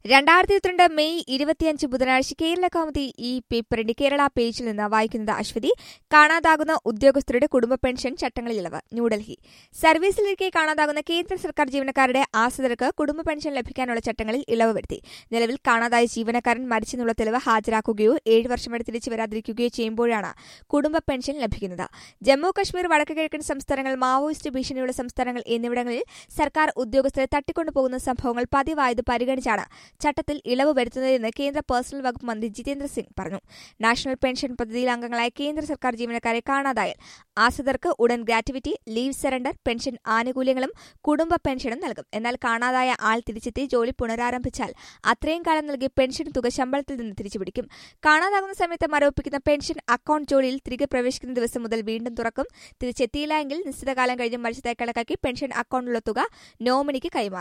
രണ്ടായിരത്തി ഇരുപത്തിരണ്ട് മെയ് ഇരുപത്തിയഞ്ച് ബുധനാഴ്ച കേരള കൗമുദി ഈ പേപ്പറിന്റെ കേരള പേജിൽ നിന്ന് വായിക്കുന്നത് അശ്വതി കാണാതാകുന്ന ഉദ്യോഗസ്ഥരുടെ കുടുംബ പെൻഷൻ ചട്ടങ്ങളിൽ ഇളവ് ന്യൂഡൽഹി സർവീസിലിരിക്കെ കാണാതാകുന്ന കേന്ദ്ര സർക്കാർ ജീവനക്കാരുടെ ആശ്രിതർക്ക് കുടുംബ പെൻഷൻ ലഭിക്കാനുള്ള ചട്ടങ്ങളിൽ ഇളവ് വരുത്തി നിലവിൽ കാണാതായ ജീവനക്കാരൻ മരിച്ചെന്നുള്ള തെളിവ് ഹാജരാക്കുകയോ ഏഴ് വർഷം വരെ തിരിച്ചു വരാതിരിക്കുകയോ ചെയ്യുമ്പോഴാണ് കുടുംബ പെൻഷൻ ലഭിക്കുന്നത് ജമ്മു കശ്മീർ വടക്ക് കിഴക്കൻ സംസ്ഥാനങ്ങൾ മാവോയിസ്റ്റ് ഭീഷണിയുള്ള സംസ്ഥാനങ്ങൾ എന്നിവിടങ്ങളിൽ സർക്കാർ ഉദ്യോഗസ്ഥരെ തട്ടിക്കൊണ്ടുപോകുന്ന സംഭവങ്ങൾ പതിവായത് പരിഗണിച്ചാണ് ചട്ടത്തിൽ ഇളവ് വരുത്തുന്നതെന്ന് കേന്ദ്ര പേഴ്സണൽ വകുപ്പ് മന്ത്രി ജിതേന്ദ്ര സിംഗ് പറഞ്ഞു നാഷണൽ പെൻഷൻ പദ്ധതിയിൽ അംഗങ്ങളായ കേന്ദ്ര സർക്കാർ ജീവനക്കാരെ കാണാതായാൽ ആശ്രിതർക്ക് ഉടൻ ഗ്രാറ്റുവിറ്റി ലീവ് സറണ്ടർ പെൻഷൻ ആനുകൂല്യങ്ങളും കുടുംബ പെൻഷനും നൽകും എന്നാൽ കാണാതായ ആൾ തിരിച്ചെത്തി ജോലി പുനരാരംഭിച്ചാൽ അത്രയും കാലം നൽകിയ പെൻഷൻ തുക ശമ്പളത്തിൽ നിന്ന് തിരിച്ചുപിടിക്കും കാണാതാകുന്ന സമയത്ത് മരവിപ്പിക്കുന്ന പെൻഷൻ അക്കൌണ്ട് ജോലിയിൽ തിരികെ പ്രവേശിക്കുന്ന ദിവസം മുതൽ വീണ്ടും തുറക്കും തിരിച്ചെത്തിയില്ല എങ്കിൽ നിശ്ചിത കാലം കഴിഞ്ഞ് മരിച്ചതായി കണക്കാക്കി പെൻഷൻ അക്കൌണ്ടിലുള്ള തുക നോമിനിക്ക് കൈമാറും